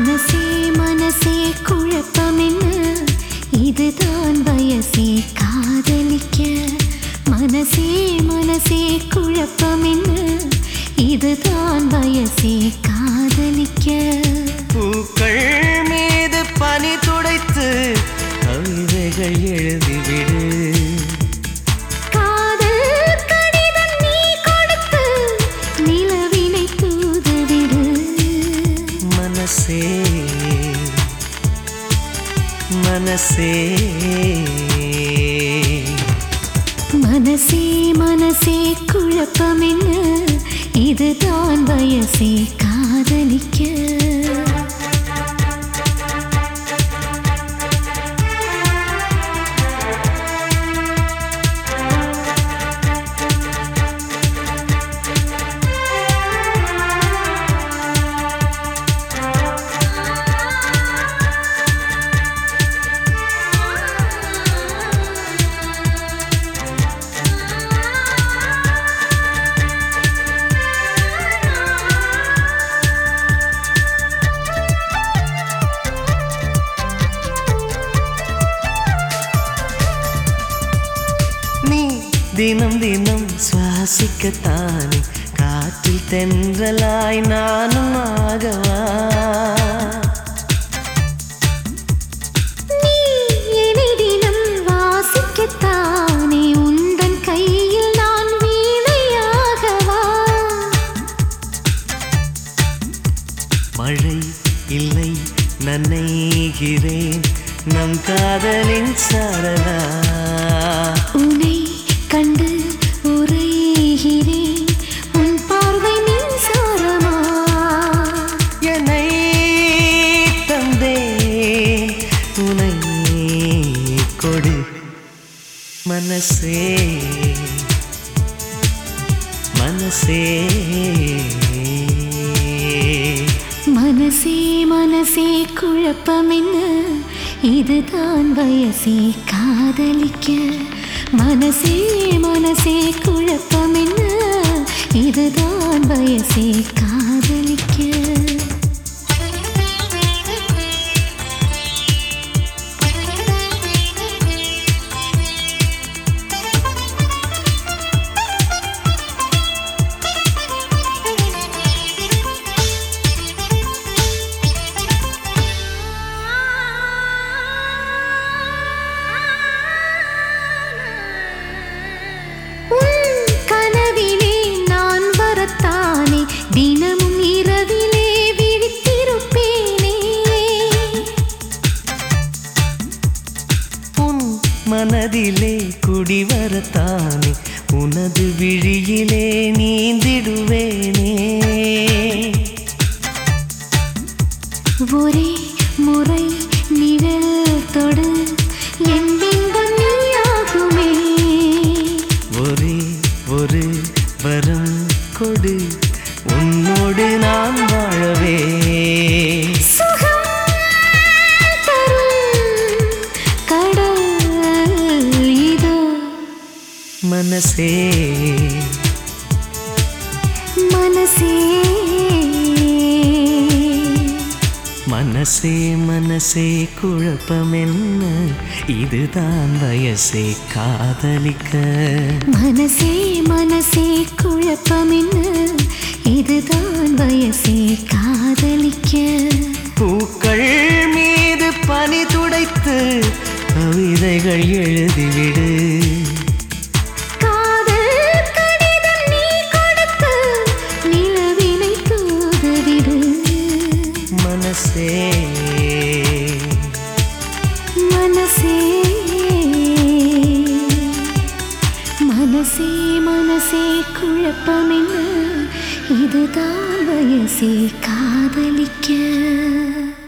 மனசே மனசே குழப்பம் என்ன இதுதான் வயசே காதலிக்க மனசே மனசே குழப்பம் என்ன இதுதான் வயசே காதலிக்க பூக்கள் மீது பனி துடைத்து கவிதைகள் எழுதிவிடு காதல் கடிதம் நீ கொடுத்து நிலவினை தூதுவிடு மனசே மனசே மனசே மனசே குழப்பம் என்ன இதுதான் வயசே காதலிக்க நீ தினம் தினம் சுவாசிக்கத்தானே காற்றில் தென்றலாய் நானும் ஆகவா நீ என்னை தினம் வாசிக்கத்தானே உந்தன் கையில் நான் வீணையாகவா மழை இல்லை நனைகிறேன் நம் காதலின் சாரலா உன்னை கண்டு உரைகிறேன் உன் பார்வை மின்சாரமா என்னை தந்தே உனை கொடு மனசே மனசே மனசே மனசே குழப்பம் என்ன இதுதான் வயசே காதலிக்க மனசே மனசே குழப்பம் என்ன இதுதான் வயசே காதலிக்க உன் கனவிலே நான் வரத்தானே தினமும் இரவிலே விழித்திருப்பேனே உன் மனதிலே குடிவரத்தானே உனது விழியிலே நீந்திடுவேனே ஒரே முறை நிழல் தொடு என் பிம்பம் நீயாகுமே ஒரே ஒரு வரம் கொடு உன்னோடு நான் வாழவே சுகம் தரும் கடல் இதோ மனசே மனசே மனசே மனசே குழப்பம் என்ன இதுதான் வயசே காதலிக்க மனசே மனசே குழப்பம் என்ன இதுதான் வயசே காதலிக்க பூக்கள் மீது பனி துடைத்து கவிதைகள் எழுதிவிடு காதல் கடிதம் நீ கொடுத்து நிலவினை தூதுவிடு மனசே மனசே மனசே மனசே குழப்பம் என்ன இதுதான் வயசே காதலிக்க